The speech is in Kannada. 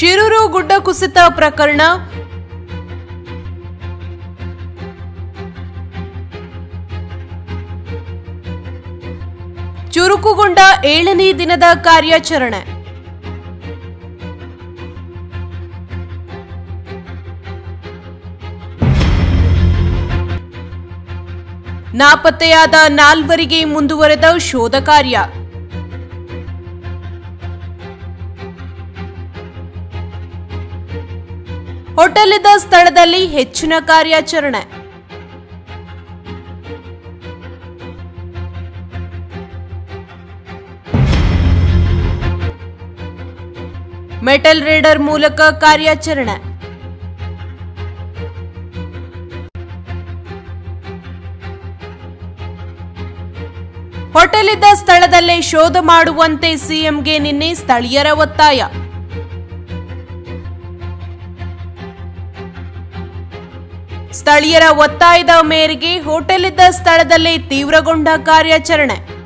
ಶಿರೂರು ಗುಡ್ಡ ಕುಸಿತ ಪ್ರಕರಣ ಚುರುಕುಗೊಂಡ ಏಳನೇ ದಿನದ ಕಾರ್ಯಾಚರಣೆ ನಾಪತ್ತೆಯಾದ ನಾಲ್ವರಿಗೆ ಮುಂದುವರೆದ ಶೋಧ ಕಾರ್ಯ ಹೋಟೆಲಿದ್ದ ಸ್ಥಳದಲ್ಲಿ ಹೆಚ್ಚಿನ ಕಾರ್ಯಾಚರಣೆ ಮೆಟಲ್ ರೇಡರ್ ಮೂಲಕ ಕಾರ್ಯಾಚರಣೆ ಹೋಟೆಲಿದ್ದ ಸ್ಥಳದಲ್ಲೇ ಶೋಧ ಮಾಡುವಂತೆ ಸಿಎಂಗೆ ನಿನ್ನೆ ಸ್ಥಳೀಯರ ಒತ್ತಾಯ ಸ್ಥಳೀಯರ ಒತ್ತಾಯದ ಮೇರೆಗೆ ಹೋಟೆಲಿದ್ದ ಸ್ಥಳದಲ್ಲೇ ತೀವ್ರಗೊಂಡ ಕಾರ್ಯಾಚರಣೆ